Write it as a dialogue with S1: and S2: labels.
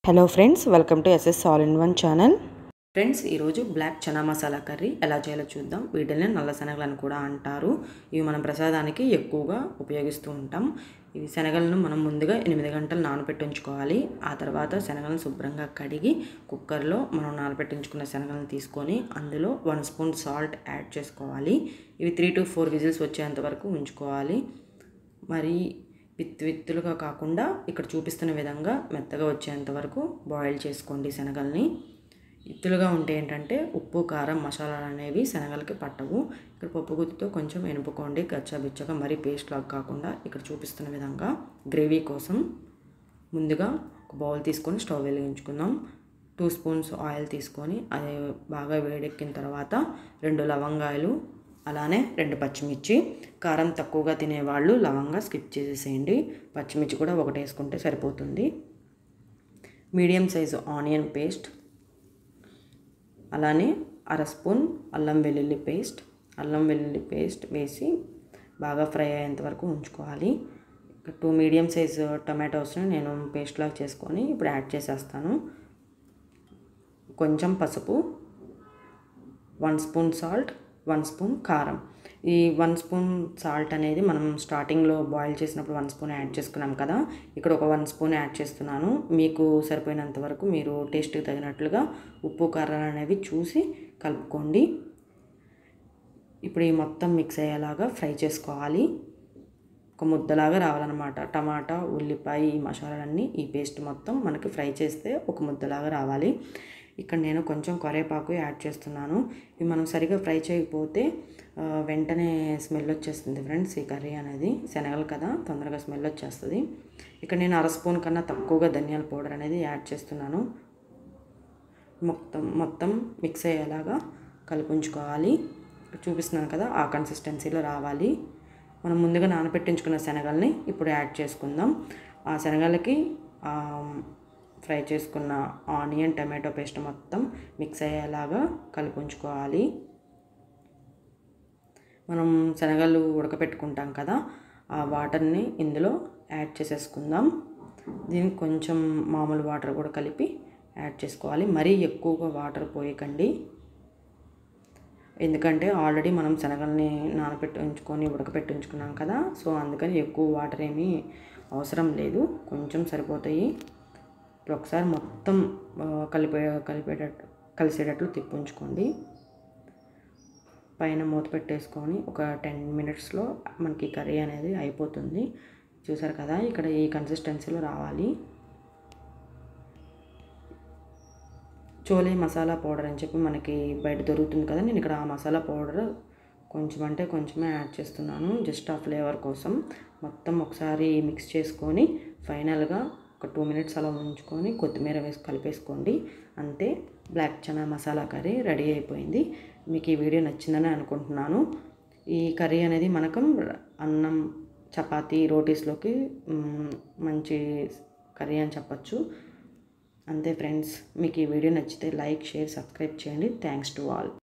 S1: hello friends welcome to SS all in one channel
S2: friends ఈరోజు black chana masala curry ఎలా చేయాలో చూద్దాం వీటిని నల్ల శనగలు అని కూడా అంటారు ఇవి మనం ప్రసాదానికి ఎక్కువగా ఉపయోగిస్తూ ఉంటాం ఇవి శనగలను మనం ముందుగా ఎనిమిది గంటలు నానబెట్టి ఉంచుకోవాలి ఆ తర్వాత శనగలను శుభ్రంగా కడిగి కుక్కర్లో మనం నానబెట్టి ఉంచుకున్న శనగలను తీసుకొని అందులో వన్ స్పూన్ సాల్ట్ యాడ్ చేసుకోవాలి ఇవి త్రీ టు ఫోర్ విజిల్స్ వచ్చేంత వరకు ఉంచుకోవాలి మరి విత్ విత్తులుగా కాకుండా ఇక్కడ చూపిస్తున్న విధంగా మెత్తగా వచ్చేంత వరకు బాయిల్ చేసుకోండి శనగల్ని ఇత్తులుగా ఉంటే ఏంటంటే ఉప్పు కారం మసాలాలు అనేవి శనగలకి పట్టవు ఇక్కడ పప్పు గుత్తితో కొంచెం ఎనుపుకోండి గచ్చాబిచ్చగా మరీ పేస్ట్ లాగా కాకుండా ఇక్కడ చూపిస్తున్న విధంగా గ్రేవీ కోసం ముందుగా ఒక బౌల్ తీసుకొని స్టవ్ వెలిగించుకుందాం టూ స్పూన్స్ ఆయిల్ తీసుకొని అది బాగా వేడెక్కిన తర్వాత రెండు లవంగాయలు అలానే రెండు పచ్చిమిర్చి కారం తక్కువగా తినేవాళ్ళు లవంగా స్కిప్ చేసేసేయండి పచ్చిమిర్చి కూడా ఒకటి వేసుకుంటే సరిపోతుంది మీడియం సైజు ఆనియన్ పేస్ట్ అలానే అర స్పూన్ అల్లం వెల్లుల్లి పేస్ట్ అల్లం వెల్లుల్లి పేస్ట్ వేసి బాగా ఫ్రై అయ్యేంత వరకు ఉంచుకోవాలి టూ మీడియం సైజ్ టమాటోస్ని నేను పేస్ట్ లాగా చేసుకొని ఇప్పుడు యాడ్ చేసేస్తాను కొంచెం పసుపు one spoon salt one spoon కారం ఈ వన్ స్పూన్ సాల్ట్ అనేది మనం స్టార్టింగ్లో బాయిల్ చేసినప్పుడు వన్ స్పూన్ యాడ్ చేసుకున్నాం కదా ఇక్కడ ఒక వన్ స్పూన్ యాడ్ చేస్తున్నాను మీకు సరిపోయినంత వరకు మీరు టేస్ట్కి తగినట్లుగా ఉప్పు కారాలు అనేవి చూసి కలుపుకోండి ఇప్పుడు ఈ మొత్తం మిక్స్ అయ్యేలాగా ఫ్రై చేసుకోవాలి ఒక ముద్దలాగా రావాలన్నమాట టమాటా ఉల్లిపాయ ఈ మసాలాలన్నీ ఈ పేస్ట్ మొత్తం మనకి ఫ్రై చేస్తే ఒక ముద్దలాగా రావాలి ఇక్కడ నేను కొంచెం కరివేపాకు యాడ్ చేస్తున్నాను ఇవి మనం సరిగా ఫ్రై చేయకపోతే వెంటనే స్మెల్ వచ్చేస్తుంది ఫ్రెండ్స్ ఈ కర్రీ అనేది శనగలు కదా తొందరగా స్మెల్ వచ్చేస్తుంది ఇక్కడ నేను అర స్పూన్ కన్నా తక్కువగా ధనియాల పౌడర్ అనేది యాడ్ చేస్తున్నాను మొత్తం మొత్తం మిక్స్ అయ్యేలాగా కలిపించుకోవాలి చూపిస్తున్నాను కదా ఆ కన్సిస్టెన్సీలో రావాలి మనం ముందుగా నానబెట్టించుకున్న శనగల్ని ఇప్పుడు యాడ్ చేసుకుందాం ఆ శనగలకి ఫ్రై చేసుకున్న ఆనియన్ టమాటో పేస్ట్ మొత్తం మిక్స్ అయ్యేలాగా కలిపించుకోవాలి మనం శనగలు ఉడకపెట్టుకుంటాం కదా ఆ వాటర్ని ఇందులో యాడ్ చేసేసుకుందాం దీనికి కొంచెం మామూలు వాటర్ కూడా కలిపి యాడ్ చేసుకోవాలి మరీ ఎక్కువగా వాటర్ పోయకండి ఎందుకంటే ఆల్రెడీ మనం శనగల్ని నానబెట్టి ఉంచుకొని ఉడకపెట్టి ఉంచుకున్నాం కదా సో అందుకని ఎక్కువ వాటర్ ఏమీ అవసరం లేదు కొంచెం సరిపోతాయి ఇప్పుడు ఒకసారి మొత్తం కలిపే కలిపేటట్టు కలిసేటట్లు తిప్పుంచుకోండి పైన మూత పెట్టేసుకొని ఒక టెన్ మినిట్స్లో మనకి కర్రీ అనేది అయిపోతుంది చూసారు కదా ఇక్కడ ఈ కన్సిస్టెన్సీలో రావాలి చోలే మసాలా పౌడర్ అని చెప్పి మనకి బయట దొరుకుతుంది కదా నేను ఇక్కడ ఆ మసాలా పౌడర్ కొంచెం అంటే కొంచెమే యాడ్ చేస్తున్నాను జస్ట్ ఆ ఫ్లేవర్ కోసం మొత్తం ఒకసారి మిక్స్ చేసుకొని ఫైనల్గా ఒక టూ మినిట్స్ అలా ఉంచుకొని కొత్తిమీర వేసి కలిపేసుకోండి అంతే black chana masala curry ready అయిపోయింది మీకు ఈ వీడియో నచ్చిందని అనుకుంటున్నాను ఈ కర్రీ అనేది మనకు అన్నం చపాతీ రోటీస్లోకి మంచి కర్రీ అని చెప్పచ్చు అంతే ఫ్రెండ్స్ మీకు ఈ వీడియో నచ్చితే లైక్ షేర్ సబ్స్క్రైబ్ చేయండి థ్యాంక్స్ టు ఆల్